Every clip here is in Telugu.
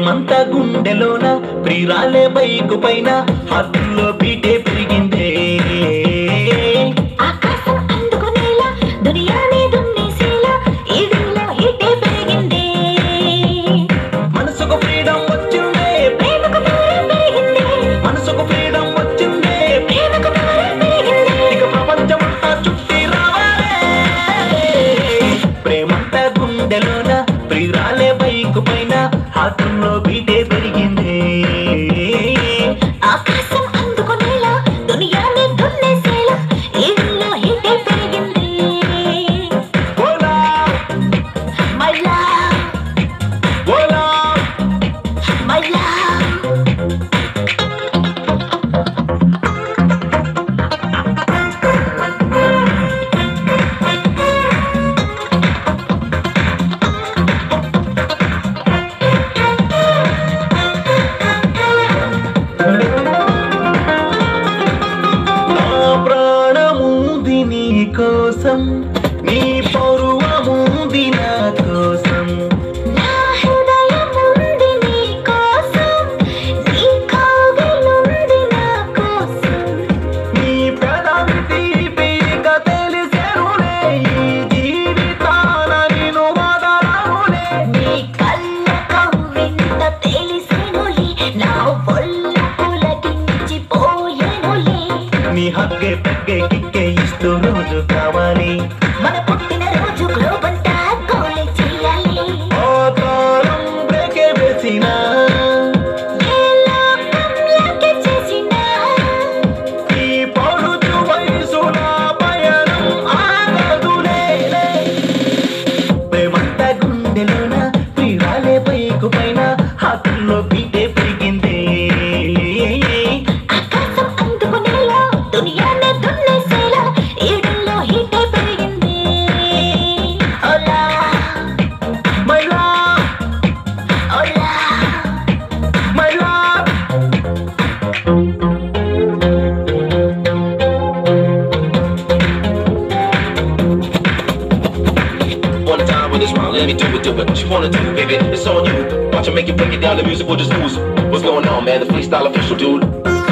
ప్రేమంతా గుండెలోన ప్రియురాలే బైకు పైన హద్దుల్లో బీటే పెరిగిందే ఆకాశం అందుకునేలా దునియానే దున్నేసేలా ఈడుల్లో హీటే పెరిగిందే మనసుకు ఫ్రీడమ్ వచ్చిందే ప్రేమకు దూరం పెరిగిందే మనసుకు ఫ్రీడమ్ వచ్చిందే ప్రేమకు దూరం పెరిగిందే ఇక ప్రపంచమంతా చుట్టి రావాలే ప్రేమంతా గుండెలోన ప్రియురాలే బైకు పైన హద్దుల్లో బీటే పెరిగిందే ఆకాశం అందుకునేలా దునియానే దున్నేసేలా ఈడుల్లో హీటే పెరిగిందే ఓలా మై లవ్ ఓలా మై లవ్ నా ప్రాణముంది నీ కోసం నీ పౌరువముంది నా కోసం నా హృదయం ఉంది నీ కోసం నీ కౌగిలుంది నా కోసం నీ పెదవి తీపిక తెలిసెనులే ఈ జీవితాన నిన్ను వదలనులే నీ కళ్ళ కవ్వింత తెలిసెనులే నా ఒళ్ళు పులకించిపోయెనులే నీ హక్కే పెక్కే కిక్కే ఇస్తూ రోజు కావాలి మన పుట్టిన రోజు గ్లోబంతా గోలే చేయాలి ఆ కాలం బ్రేకే వేసినా ఏ లోకంలోకి చేసినా ఈ పౌరుచు వయసున పయనం ఆగదులే ప్రేమంతా గుండెలోన ప్రియురాలే పైకు పైన హక్కుల్లో బీటే పెరిగిందే ఆకాశం అందుకునేలా దునియానే దున్నేసేలా ఈడుల్లో హీటే పెరిగింది ఓలా మై లవ్ ఓలా my love One time with a smile, let me do it, do it. What you wanna do, baby? It's on you. Watch I make it break it down. The music will just lose. What's going on, man? The freestyle official, dude.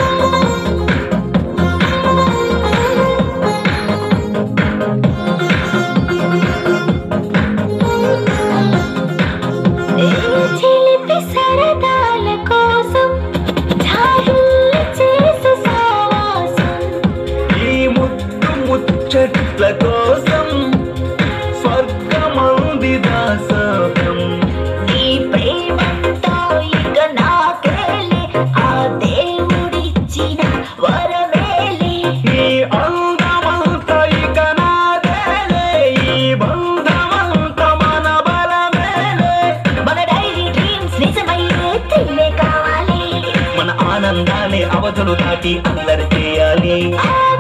చిలిపి సరదాల కోసం జారులు చేసే సావాసం ఈ ముద్దు ముచ్చట్ల కోసం స్వర్గమంది దాసోహం నీ ప్రేమంతో ఇక నాకేలే ఆ దేవుడిచ్చిన వరమేలే ఈ అందమంత ఇక నాదేలే ఈ బంధమంత మన బలమేలే మన డైరీ డ్రీమ్స్ నిజమయ్యే తిల్లే కావాలి మన ఆనందాన్ని అవధులు దాటి అల్లరి చేయాలి ఆ